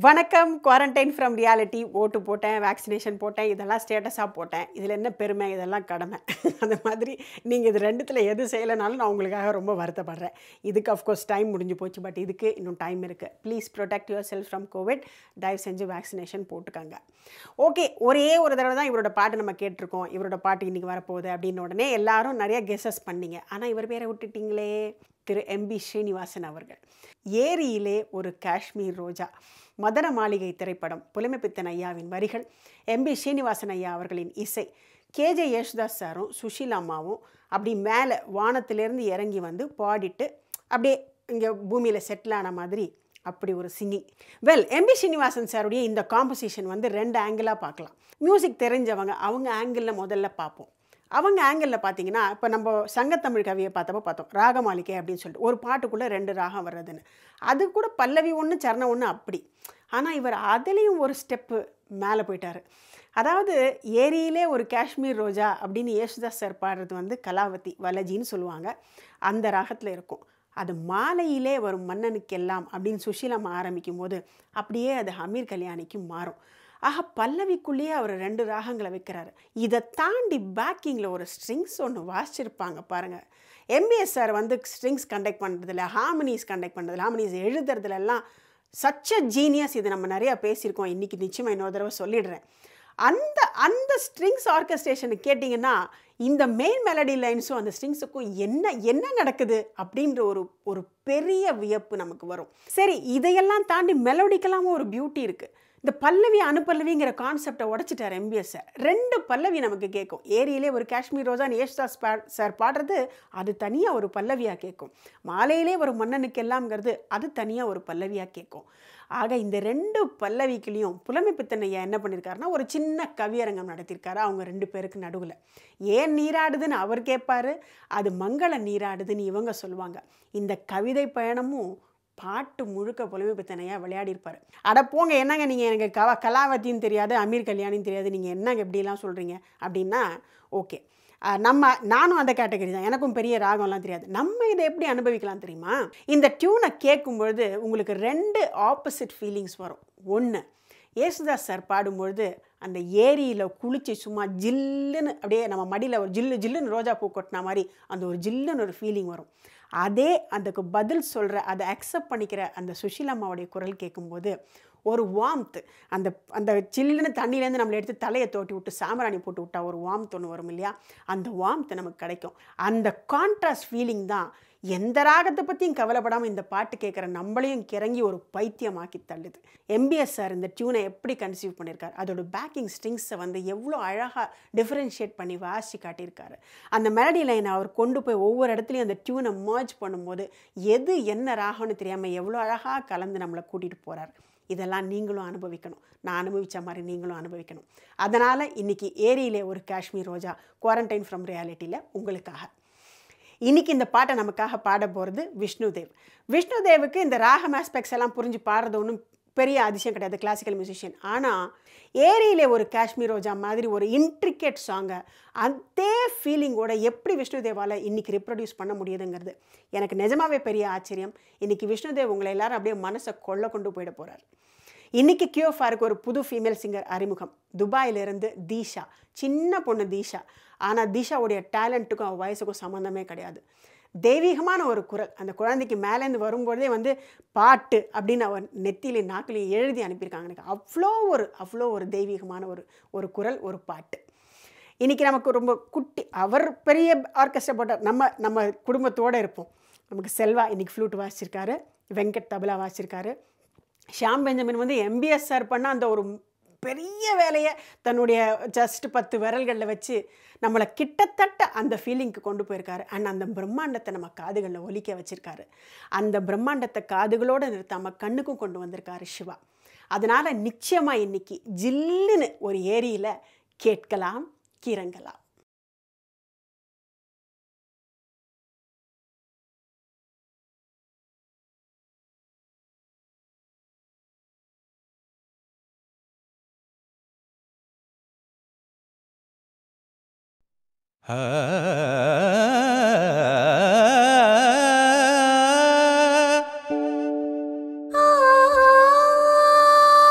வணக்கம் quarantine from reality ஓட்டு போட்டேன் வேக்சினேஷன் போட்டேன் இதெல்லாம் ஸ்டேட்டஸாக போட்டேன் இதில் என்ன பெருமை இதெல்லாம் கடமை அந்த மாதிரி நீங்கள் இது ரெண்டுத்தில் எது செய்யலைனாலும் நான் உங்களுக்காக ரொம்ப வருத்தப்படுறேன் இதுக்கு அஃப்கோர்ஸ் டைம் முடிஞ்சு போச்சு பட் இதுக்கு இன்னும் டைம் இருக்குது please protect yourself from Covid தயவு செஞ்சு வேக்சினேஷன் போட்டுக்கோங்க ஓகே ஒரே ஒரு தடவை தான் இவரோட பாட்டு நம்ம கேட்டிருக்கோம் இவரோட பாட்டு இன்றைக்கி வரப்போகுது அப்படின்னு உடனே எல்லாரும் நிறைய கெஸஸ் பண்ணீங்க ஆனால் இவர் பேரை விட்டுட்டீங்களே திரு எம்பி ஸ்ரீனிவாசன் அவர்கள் ஏரியிலே ஒரு காஷ்மீர் ரோஜா மதன மாளிகை திரைப்படம் புலமைப்பித்தன் ஐயாவின் வரிகள் எம்பி ஸ்ரீனிவாசன் ஐயா அவர்களின் இசை கேஜே யேசுதாஸ் சாரும் சுஷீலா அம்மாவும் அப்படி மேலே வானத்திலேருந்து இறங்கி வந்து பாடிட்டு அப்படியே இங்கே பூமியில் செட்டில் ஆன மாதிரி அப்படி ஒரு சிங்கிங் வெல் எம்பி ஸ்ரீனிவாசன் சாருடைய இந்த காம்போசிஷன் வந்து ரெண்டு ஆங்கிளாக பார்க்கலாம் மியூசிக் தெரிஞ்சவங்க அவங்க ஆங்கிளில் முதல்ல பார்ப்போம் அவங்க ஆங்கிளில் பார்த்தீங்கன்னா இப்போ நம்ம சங்கத்தமிழ் கவியை பார்த்தப்போ பார்த்தோம் ராகமாளிகை அப்படின்னு சொல்லிட்டு ஒரு பாட்டுக்குள்ளே ரெண்டு ராகம் வர்றதுன்னு அது கூட பல்லவி ஒன்று சரணம் ஒன்று அப்படி ஆனால் இவர் அதுலேயும் ஒரு ஸ்டெப்பு மேலே போயிட்டார் அதாவது ஏரியிலே ஒரு காஷ்மீர் ரோஜா அப்படின்னு யேசுதாஸ் சார் பாடுறது வந்து கலாவதி வலஜின்னு சொல்லுவாங்க அந்த ராகத்தில் இருக்கும் அது மாலையிலே வரும் மன்னனுக்கெல்லாம் அப்படின்னு சுஷீலம்மா ஆரம்பிக்கும் போது அப்படியே அது ஹமீர் கல்யாணிக்கு மாறும் ஆக பல்லவிக்குள்ளேயே அவர் ரெண்டு ராகங்களை வைக்கிறாரு இதை தாண்டி பேக்கிங்கில் ஒரு ஸ்ட்ரிங்ஸ் ஒன்று வாசிச்சிருப்பாங்க பாருங்கள் எம்பிஎஸ் சார் வந்து ஸ்ட்ரிங்ஸ் கண்டக்ட் பண்ணுறதுல ஹார்மனிஸ் கண்டக்ட் பண்ணுறதுல ஹார்மனிஸ் எழுதுறதுலலாம் சச்ச ஜீனியஸ் இது நம்ம நிறையா பேசியிருக்கோம் இன்றைக்கி நிச்சயமாக இன்னொரு தடவை சொல்லிடுறேன் அந்த அந்த ஸ்ட்ரிங்ஸ் ஆர்கஸ்ட்ரேஷனை கேட்டிங்கன்னா இந்த மெயின் மெலடி லைன்ஸும் அந்த ஸ்ட்ரிங்ஸுக்கும் என்ன என்ன நடக்குது அப்படின்ற ஒரு ஒரு பெரிய வியப்பு நமக்கு வரும் சரி இதையெல்லாம் தாண்டி மெலோடிக்கெல்லாமும் ஒரு பியூட்டி இருக்குது இந்த பல்லவி அனுப்பல்லவிங்கிற கான்செப்டை உடச்சிட்டார் எம்பிஎஸ் சார் ரெண்டு பல்லவி நமக்கு கேட்கும் ஏரியிலே ஒரு காஷ்மீர் ரோஜா யேசுதாஸ் பா சார் பாடுறது அது தனியாக ஒரு பல்லவியாக கேட்கும் மாலையிலே ஒரு மன்னனுக்கு எல்லாம்ங்கிறது அது தனியாக ஒரு பல்லவியாக கேட்கும் ஆக இந்த ரெண்டு பல்லவிக்குலேயும் புலமை பித்தனையா என்ன பண்ணியிருக்காருன்னா ஒரு சின்ன கவியரங்கம் நடத்தியிருக்காரு அவங்க ரெண்டு பேருக்கு நடுவில் ஏன் நீராடுதுன்னு அவர் கேட்பாரு அது மங்கள நீராடுதுன்னு இவங்க சொல்லுவாங்க இந்த கவிதை பயணமும் பாட்டு முழுக்க புலமை பித்தனையாக விளையாடிருப்பார் அட போங்க என்னங்க நீங்கள் எனக்கு கவ கலாவத்தின்னு தெரியாது அமீர் கல்யாணின்னு தெரியாது நீங்கள் என்னங்க இப்படிலாம் சொல்கிறீங்க அப்படின்னா ஓகே நம்ம நானும் அந்த கேட்டகரி தான் எனக்கும் பெரிய ராகம்லாம் தெரியாது நம்ம இதை எப்படி அனுபவிக்கலாம் தெரியுமா இந்த டியூனை கேட்கும்பொழுது உங்களுக்கு ரெண்டு ஆப்போசிட் ஃபீலிங்ஸ் வரும் ஒன்று ஏசுதாஸ் சார் பாடும்பொழுது அந்த ஏரியில் குளித்து சும்மா ஜில்லுன்னு அப்படியே நம்ம மடியில் ஒரு ஜில்லு ஜில்லுன்னு ரோஜா பூ கொட்டின மாதிரி அந்த ஒரு ஜில்லுன்னு ஒரு ஃபீலிங் வரும் அதே அதுக்கு பதில் சொல்கிற அதை அக்செப்ட் பண்ணிக்கிற அந்த சுஷீலம்மாவுடைய குரல் கேட்கும்போது ஒரு வாம்த் அந்த அந்த சில்லுன்னு தண்ணியிலேருந்து நம்மளை எடுத்து தலையை தோட்டி விட்டு சாம்பிராணி போட்டு விட்டா ஒரு வாம்த் ஒன்று வரும் இல்லையா அந்த வாம்த் நமக்கு கிடைக்கும் அந்த கான்ட்ராஸ்ட் ஃபீலிங் தான் எந்த ராகத்தை பற்றியும் கவலைப்படாமல் இந்த பாட்டு கேட்குற நம்மளையும் கிறங்கி ஒரு பைத்தியமாக்கி தள்ளுது எம்பிஎஸ் சார் இந்த டியூனை எப்படி கன்சீவ் பண்ணியிருக்காரு அதோட பேக்கிங் ஸ்ட்ரிங்ஸை வந்து எவ்வளோ அழகாக டிஃப்ரென்ஷியேட் பண்ணி வாசி காட்டியிருக்காரு அந்த மெலடி லைனை அவர் கொண்டு போய் ஒவ்வொரு இடத்துலையும் அந்த டியூனை மர்ஜ் பண்ணும்போது எது என்ன ராகம்னு தெரியாமல் எவ்வளோ அழகாக கலந்து நம்மளை கூட்டிகிட்டு போகிறார் இதெல்லாம் நீங்களும் அனுபவிக்கணும் நான் அனுபவித்த மாதிரி நீங்களும் அனுபவிக்கணும் அதனால் இன்றைக்கி ஏரியிலே ஒரு காஷ்மீர் ரோஜா குவாரண்டைன் ஃப்ரம் ரியாலிட்டியில் உங்களுக்காக இன்றைக்கி இந்த பாட்டை நமக்காக பாட போகிறது விஷ்ணுதேவ் விஷ்ணுதேவுக்கு இந்த ராகம் ஆஸ்பெக்ட்ஸ் எல்லாம் புரிஞ்சு பாடுறது ஒன்றும் பெரிய அதிசயம் கிடையாது கிளாசிக்கல் மியூசிஷியன் ஆனால் ஏரியிலே ஒரு காஷ்மீர் ரோஜா மாதிரி ஒரு இன்ட்ரிகேட் சாங்கை அதே ஃபீலிங்கோட எப்படி விஷ்ணுதேவால் இன்றைக்கி ரிப்ரொடியூஸ் பண்ண முடியுதுங்கிறது எனக்கு நிஜமாவே பெரிய ஆச்சரியம் இன்றைக்கி விஷ்ணுதேவ் உங்களை எல்லாரும் அப்படியே மனசை கொள்ள கொண்டு போயிட போகிறார் இன்றைக்கி கியோஃபாருக்கு ஒரு புது ஃபீமேல் சிங்கர் அறிமுகம் துபாயிலிருந்து தீஷா சின்ன பொண்ணு தீஷா ஆனால் தீஷாவுடைய டேலண்ட்டுக்கும் அவள் வயசுக்கும் சம்மந்தமே கிடையாது தெய்வீகமான ஒரு குரல் அந்த குழந்தைக்கு மேலேருந்து வரும்போதே வந்து பாட்டு அப்படின்னு அவர் நெத்தியிலே நாக்கிலையும் எழுதி அனுப்பியிருக்காங்க எனக்கு அவ்வளோ ஒரு அவ்வளோ ஒரு தெய்வீகமான ஒரு ஒரு குரல் ஒரு பாட்டு இன்றைக்கி நமக்கு ரொம்ப குட்டி அவர் பெரிய ஆர்கெஸ்ட்ரா போட்டார் நம்ம நம்ம குடும்பத்தோடு இருப்போம் நமக்கு செல்வா இன்றைக்கி ஃப்ளூட் வாசிச்சிருக்காரு வெங்கட் தபலா வாசிச்சிருக்காரு ஷாம் பெஞ்சமின் வந்து எம்பிஎஸ் சார் பண்ண அந்த ஒரு பெரிய வேலையை தன்னுடைய ஜஸ்ட் பத்து விரல்களில் வச்சு நம்மளை கிட்டத்தட்ட அந்த ஃபீலிங்க்கு கொண்டு போயிருக்காரு அண்ட் அந்த பிரம்மாண்டத்தை நம்ம காதுகளில் ஒலிக்க வச்சுருக்காரு அந்த பிரம்மாண்டத்தை காதுகளோடு நிறுத்தாமல் கண்ணுக்கும் கொண்டு வந்திருக்காரு சிவா அதனால் நிச்சயமாக இன்னைக்கு ஜில்லுன்னு ஒரு ஏரியில் கேட்கலாம் கிறங்கலாம் ஆ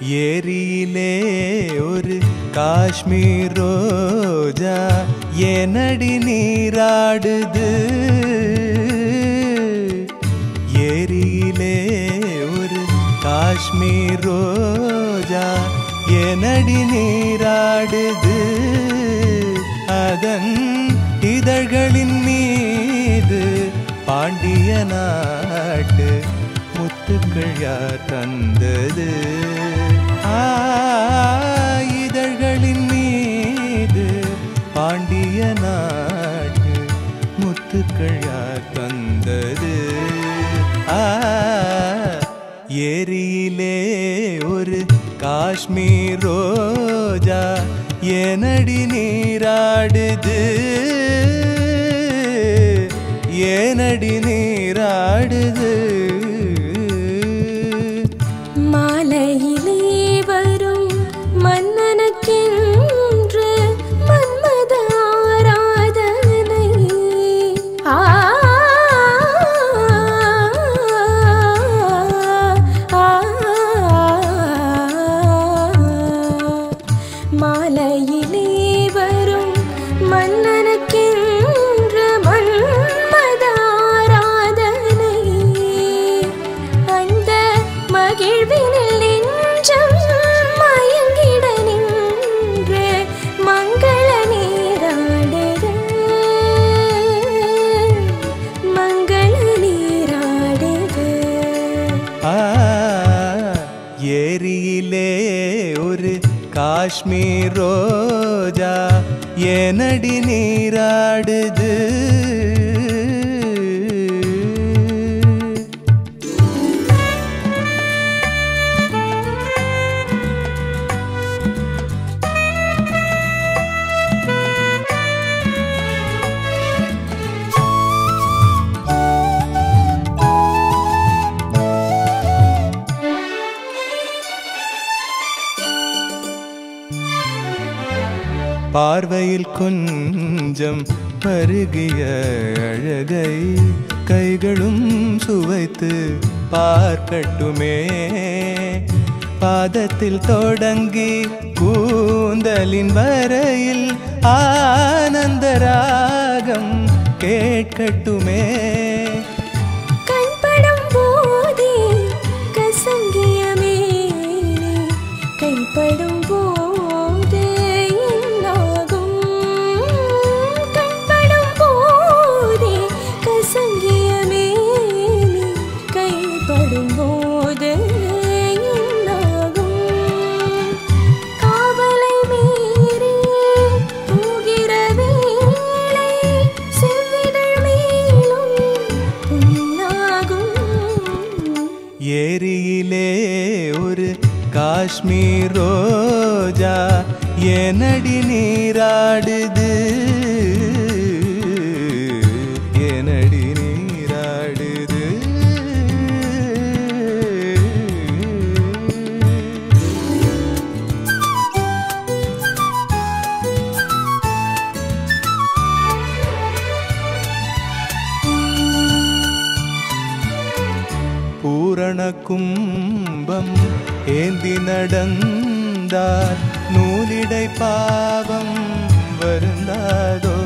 ஏரியிலே ஒரு காஷ்மீர் ரோஜா ஏனடி நீராடுது ஏரியிலே ஒரு காஷ்மீர் ரோஜா ஏனடி நீராடுது அதன் இதழ்களின் மீது பாண்டிய நாட்டு முத்துக்கள் யார் தந்தது ஆ, இதழ்களின் மீது பாண்டிய நாட்டு முத்துக்கள் யார் தந்தது ஆ, ஏரியிலே ஒரு காஷ்மீர் ரோஜா ஏனடி நீராடுது ஏனடி நீராடுது மாலையிலே வரும் மன்னனுக்கென்று மன்மத ஆராதனை ஆ ஆ, மாலையிலே வரும் மன்னனுக்கென்று மன்மத ஆராதனை அந்த மகிழ்வினில் நெஞ்சம் மயங்கிட நின்று மங்கள நீராடுது மங்கள நீராடுது ஆ, ஏரியிலே ஒரு காஷ்மீர் ரோஜா ஏனடி நீராடுது பார்வையில் கொஞ்சம் பருகிய அழகை கைகளும் சுவைத்து பார்க்கட்டுமே பாதத்தில் தொடங்கி கூந்தலின் வரையில் ஆனந்த ராகம் கேட்கட்டுமே கண்படும் போதே கசங்கிய மேனி கைப்படும் போதே என்னாகும் கண்படும் போதே கசங்கிய மேனி கைப்படும் போதே என்னாகும் காவலை மீறி போகிற வேளை செவ்விதழ் மேலும் புண்ணாகும் ஏரியிலே ஒரு காஷ்மீர் ரோஜா ஏனடி நீராடுது ஏனடி நீராடுது பூரண கும்பம் ஏந்தி நடந்தால் நூலிடை பாவம் வருந்தாதோ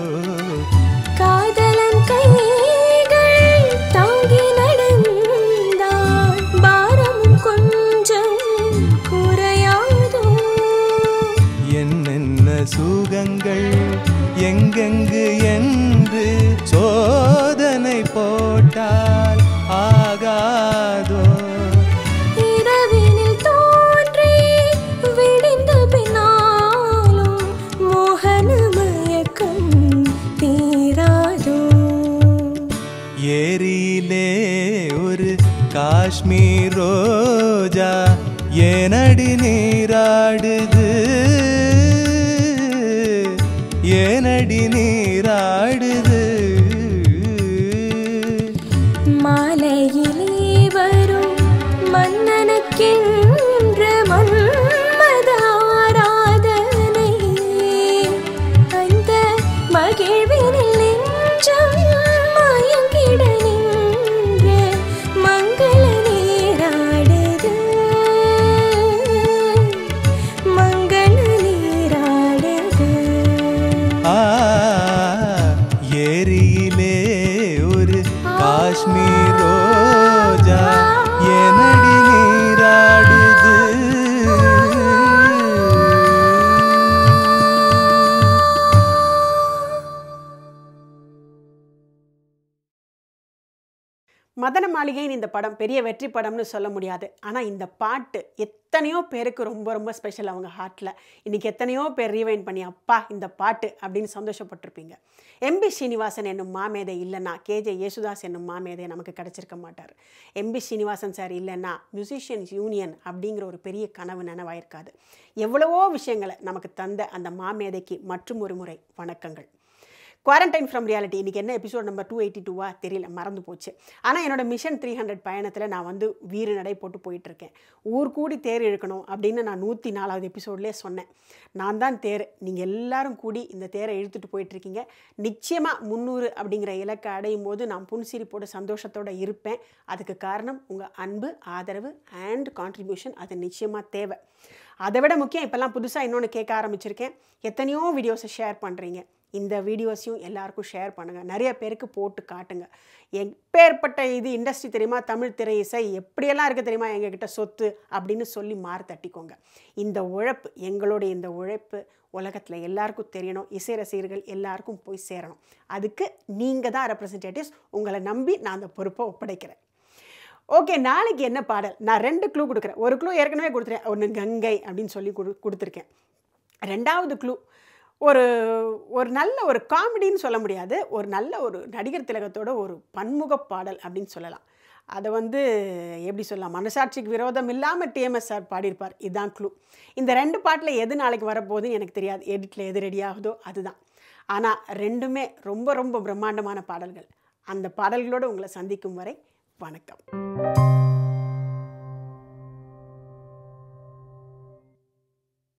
காதலன் கைகள் தாங்கி நடந்தால் பாரம் கொஞ்சம் குறையாதோ என்னென்ன சுகங்கள் எங்கெங்கு என்று சோதனை போட்டால் ஆகாதோ இரவினில் தோன்றி விடிந்த பின்னாலும் மோகன மயக்கம் தீராதோ ஏரியிலே ஒரு காஷ்மீர் ரோஜா ஏனடி நீராடுது ஏனடி நீராடுது மாலையிலே வரும் மன்னனுக்கென்ற மன்மத ஆராதனை அந்த மகிழ்வினில் நெஞ்சம் மயங்கிட நின்று மங்கள நீராடுது மதன மாளிகைன்னு இந்த படம் பெரிய வெற்றி படம்னு சொல்ல முடியாது ஆனால் இந்த பாட்டு எத்தனையோ பேருக்கு ரொம்ப ரொம்ப ஸ்பெஷல் அவங்க ஹார்ட்டில் இன்றைக்கி எத்தனையோ பேர் ரீவைண்ட் பண்ணி அப்பா இந்த பாட்டு அப்படின்னு சந்தோஷப்பட்டிருப்பீங்க எம்பி ஸ்ரீனிவாசன் என்னும் மாமேதை இல்லைன்னா கேஜே யேசுதாஸ் என்னும் மாமேதை நமக்கு கிடச்சிருக்க மாட்டார் எம்பி ஸ்ரீனிவாசன் சார் இல்லைன்னா மியூசிஷியன்ஸ் யூனியன் அப்படிங்கிற ஒரு பெரிய கனவு நனவாயிருக்காது எவ்வளவோ விஷயங்களை நமக்கு தந்த அந்த மாமேதைக்கு மற்றும் ஒரு முறை வணக்கங்கள் குவாரண்டைன் ஃப்ரம் ரியாலிட்டி இன்றைக்கி என்ன எபிசோட் நம்பர் டூ எயிட்டி டூவா தெரியல மறந்து போச்சு ஆனால் என்னோட மிஷன் த்ரீ ஹண்ட்ரட் பயணத்தில் நான் வந்து வீறு நடை போட்டு போயிட்டுருக்கேன் ஊர் கூடி தேர் இழுக்கணும் அப்படின்னு நான் நூற்றி நாலாவது எபிசோட்லேயே சொன்னேன் நான் தான் தேர் நீங்கள் எல்லாரும் கூடி இந்த தேரை இழுத்துட்டு போயிட்டுருக்கீங்க நிச்சயமாக முந்நூறு அப்படிங்கிற இலக்கை அடையும் போது நான் புன்சிரிப்போட சந்தோஷத்தோடு இருப்பேன் அதுக்கு காரணம் உங்கள் அன்பு ஆதரவு அண்ட் கான்ட்ரிபியூஷன் அது நிச்சயமாக தேவை அதை விட முக்கியம் இப்போல்லாம் புதுசாக இன்னொன்று கேட்க ஆரம்பிச்சிருக்கேன் எத்தனையோ வீடியோஸை ஷேர் பண்ணுறீங்க இந்த வீடியோஸையும் எல்லாருக்கும் ஷேர் பண்ணுங்கள் நிறைய பேருக்கு போட்டு காட்டுங்க எப்பேற்பட்ட இது இண்டஸ்ட்ரி தெரியுமா தமிழ் திரை இசை எப்படியெல்லாம் இருக்குது தெரியுமா எங்ககிட்ட சொத்து அப்படின்னு சொல்லி மாறு தட்டிக்கோங்க இந்த உழைப்பு எங்களுடைய இந்த உழைப்பு உலகத்தில் எல்லாருக்கும் தெரியணும் இசை ரசிகர்கள் எல்லாருக்கும் போய் சேரணும் அதுக்கு நீங்கள் தான் ரெப்ரசன்டேட்டிவ்ஸ் உங்களை நம்பி நான் அந்த பொறுப்பை ஒப்படைக்கிறேன் ஓகே நாளைக்கு என்ன பாடல் நான் ரெண்டு க்ளூ கொடுக்குறேன் ஒரு க்ளூ ஏற்கனவே கொடுத்துருக்கேன் ஒன்று கங்கை அப்படின்னு சொல்லி கொடு கொடுத்துருக்கேன் ரெண்டாவது க்ளூ ஒரு ஒரு நல்ல ஒரு காமெடின்னு சொல்ல முடியாது ஒரு நல்ல ஒரு நடிகர் திலகத்தோட ஒரு பன்முக பாடல் அப்படின்னு சொல்லலாம் அதை வந்து எப்படி சொல்லலாம் மனசாட்சிக்கு விரோதம் இல்லாமல் டிஎம்எஸ் சார் பாடியிருப்பார் இதுதான் க்ளூ இந்த ரெண்டு பாட்டில் எது நாளைக்கு வரப்போகுதுன்னு எனக்கு தெரியாது எடிட்டில் எது ரெடி ஆகுதோ அதுதான் ஆனால் ரெண்டுமே ரொம்ப ரொம்ப பிரம்மாண்டமான பாடல்கள் அந்த பாடல்களோடு உங்களை சந்திக்கும் வரை வணக்கம்